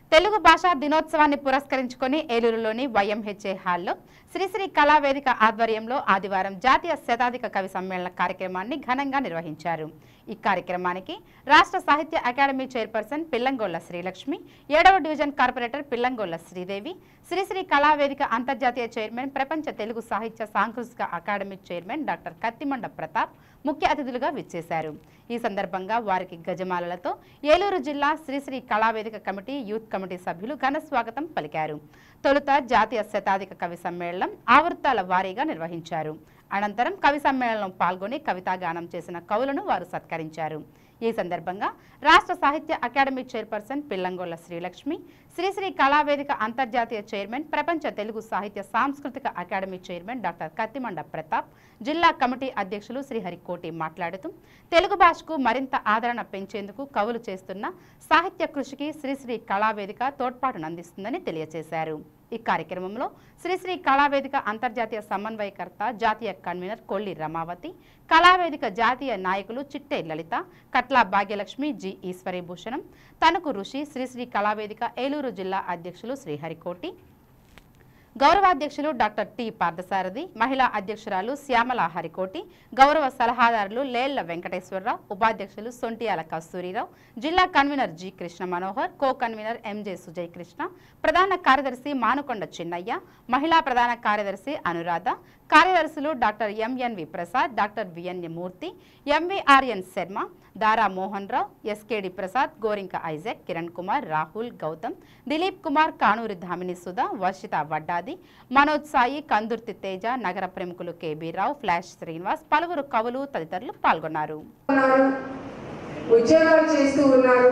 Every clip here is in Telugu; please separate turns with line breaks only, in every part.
తెలుగు భాషా దినోత్సవాన్ని పురస్కరించుకొని ఏలూరులోని వైఎంహెచ్ఏ హాల్లో శ్రీశ్రీ కళావేదిక ఆధ్వర్యంలో ఆదివారం జాతీయ శతాధిక కవి సమ్మేళన కార్యక్రమాన్ని ఘనంగా నిర్వహించారు ఈ కార్యక్రమానికి రాష్ట్ర సాహిత్య అకాడమీ చైర్పర్సన్ పిల్లంగోళ్ల శ్రీలక్ష్మి ఏడవ డివిజన్ కార్పొరేటర్ పిల్లంగోళ్ల శ్రీదేవి శ్రీశ్రీ కళావేదిక అంతర్జాతీయ చైర్మన్ ప్రపంచ తెలుగు సాహిత్య సాంస్కృతిక academy chairman doctor Kathimanda Pratap ముఖ్య అతిథులుగా విచ్చేశారు ఈ సందర్భంగా వారికి గజమాలలతో ఏలూరు జిల్లా Srisri Kalavedika committee youth committee సభ్యులు ఘన స్వాగతం పలికారు తొలుత జాతీయ శతాధిక కవి సమ్మేళనం ఆవృత్తాల వారీగా నిర్వహించారు అనంతరం కవి సమ్మేళనం పాల్గొని కవితాగానం చేసిన కవులను వారు సత్కరించారు ఈ సందర్భంగా రాష్ట్ర సాహిత్య అకాడమీ చైర్పర్సన్ పిల్లంగొల్ల శ్రీలక్ష్మి శ్రీశ్రీ కళావేదిక అంతర్జాతీయ చైర్మన్ ప్రపంచ తెలుగు సాహిత్య సాంస్కృతిక academy chairman doctor Kathimanda Pratap జిల్లా కమిటీ అధ్యక్షులు శ్రీహరి కోటి మాట్లాడుతూ తెలుగు భాషకు మరింత ఆదరణ పెంచేందుకు కవులు చేస్తున్న సాహిత్య కృషికి శ్రీశ్రీ కళావేదిక తోడ్పాటునందిస్తుందని తెలియజేశారు ఈ కార్యక్రమంలో శ్రీశ్రీ కళావేదిక అంతర్జాతీయ సమన్వయకర్త జాతీయ కన్వీనర్ కొల్లి రమావతి కళావేదిక జాతీయ నాయకులు చిట్టే లలిత కట్ల భాగ్యలక్ష్మి జి ఈశ్వరి భూషణం తణుకు ఋషి శ్రీశ్రీ కళావేదిక ఏలూరు జిల్లా అధ్యక్షులు శ్రీహరికోటి గౌరవాధ్యక్షులు డాక్టర్ టి పార్థసారథి మహిళా అధ్యక్షురాలు శ్యామల హరికోటి గౌరవ సలహాదారులు లేళ్ల వెంకటేశ్వరరావు ఉపాధ్యక్షులు సొంటియాల కస్తూరిరావు జిల్లా convener G Krishna Manohar co convener MJ Sujay Krishna ప్రధాన కార్యదర్శి మానుకొండ చిన్నయ్య మహిళా ప్రధాన కార్యదర్శి అనురాధ కార్యదర్శులు డాక్టర్ ఎంఎన్వి ప్రసాద్ డాక్టర్ విఎన్య Murthy MVRN Sharma Dhara Mohan Rao SKD Prasad Gorinka Isaac Kiran Kumar Rahul Gautam Dilip Kumar Kanuri Damini Sudha Varshitha Vaddadi Manoj Sai Kandurthi Teja నగర ప్రముఖులు కేబీ రావు ఫ్లాష్ శ్రీనివాస్ పలువురు కవులు తదితరులు పాల్గొన్నారు
ఉన్నారు ఉద్యోగాలు చేస్తూ ఉన్నారు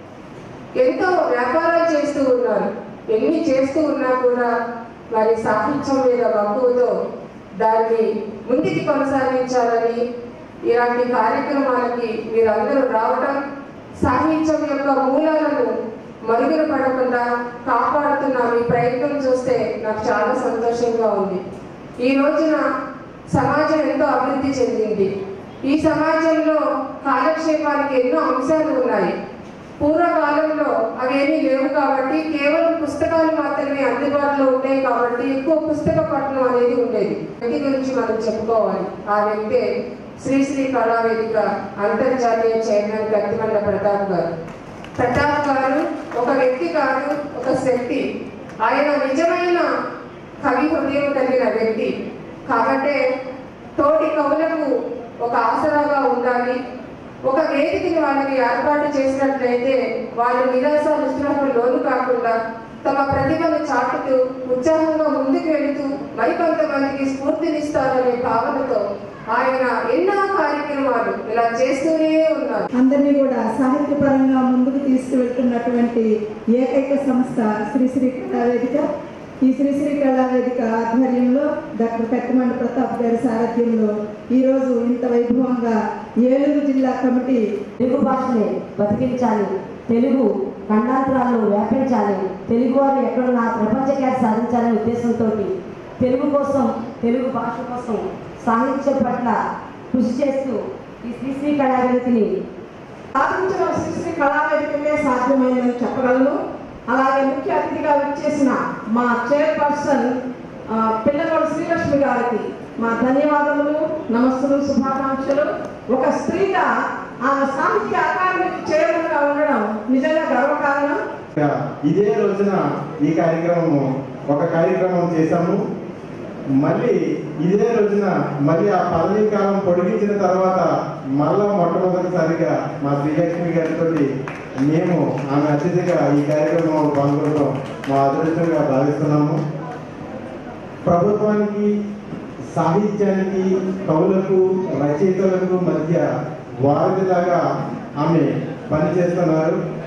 ఎంతో వ్యాపారాలు చేస్తూ ఉన్నారు ఎన్ని చేస్తూ ఉన్నా కూడా వారి సాహిత్యం మీద మక్కువతో దాన్ని ముందుకి కొనసాగించాలని ఇలాంటి కార్యక్రమాలకి మీరందరూ రావడం సాహిత్యం యొక్క మూలాలను మరుగున పడకుండా కాపాడుతున్న మీ ప్రయత్నం చూస్తే నాకు చాలా సంతోషంగా ఉంది ఈ రోజున సమాజం ఎంతో అభివృద్ధి చెందింది ఈ సమాజంలో కాలక్షేపానికి ఎన్నో అంశాలు ఉన్నాయి పూర్వకాలంలో అవేమీ లేవు కాబట్టి కేవలం పుస్తకాలు మాత్రమే అందుబాటులో ఉంటాయి కాబట్టి ఎక్కువ పుస్తక పఠనం అనేది ఉండేది వ్యక్తి గురించి మనం చెప్పుకోవాలి ఆ వ్యక్తే శ్రీశ్రీ కళావేదిక అంతర్జాతీయ చైర్మన్ కత్తిమండ ప్రతాప్ గారు ప్రతాప్ గారు ఒక వ్యక్తి కాదు ఒక శక్తి ఆయన నిజమైన కవి హృదయం కలిగిన వ్యక్తి కాబట్టే తోటి కవులకు ఒక ఆసరాగా ఉండాలి ఒక వేదికని వాళ్ళకి ఏర్పాటు చేసినట్లయితే వాళ్ళు నిరాశ నిస్పృహకు లోను కాకుండా తమ ప్రతిభను చాటుతూ ఉత్సాహంగా ముందుకు వెళుతూ మరికొంతమందికి స్ఫూర్తినిస్తారనే భావనతో ఆయన ఎన్నో కార్యక్రమాలు ఇలా చేస్తూనే ఉన్నారు
అందరినీ కూడా సాహిత్యపరంగా ముందుకు తీసుకువెళ్తున్నటువంటి ఏకైక సంస్థ శ్రీశ్రీ కళావేదిక ఈ శ్రీశ్రీ కళావేదిక ఆధ్వర్యంలో డాక్టర్ కత్తిమండ ప్రతాప్ గారి సారథ్యంలో ఈరోజు ఇంత వైభవంగా ఏలూరు జిల్లా కమిటీ
తెలుగు భాషని బతికించాలి తెలుగు ఖండాంతరాల్లో వ్యాపించాలి తెలుగు వారు ఎక్కడున్నా ప్రపంచ ఖ్యాతి సాధించాలనే ఉద్దేశంతో తెలుగు కోసం తెలుగు భాష కోసం సాహిత్యం పట్ల కృషి చేస్తూ ఈ శ్రీశ్రీ కళావేదికని
సాధించడం శ్రీశ్రీ కళావేదికమే సాధ్యమైందని చెప్పగలను అలాగే ముఖ్య అతిథిగా విచ్చేసిన మా చైర్పర్సన్ ఆ, పిల్లగోడు శ్రీలక్ష్మి గారికి మా ధన్యవాదములు నమస్సులు శుభాకాంక్షలు ఒక స్త్రీగా ఆ సాహిత్య అకాడమీకి చైర్మన్గా ఉండడం నిజంగా గర్వకారణం
ఇదే రోజున ఈ కార్యక్రమము ఒక కార్యక్రమం చేశాము మళ్ళీ ఇదే రోజున మళ్ళీ ఆ పదవీ కాలం పొడిగించిన తర్వాత మళ్ళా మొట్టమొదటిసారిగా మా శ్రీలక్ష్మి గారితో మేము ఆమె అతిథిగా ఈ కార్యక్రమంలో పాల్గొనడం మా అదృష్టంగా భావిస్తున్నాము ప్రభుత్వానికి సాహిత్యానికి కవులకు రచయితలకు మధ్య వారధిలాగా ఆమె పనిచేస్తున్నారు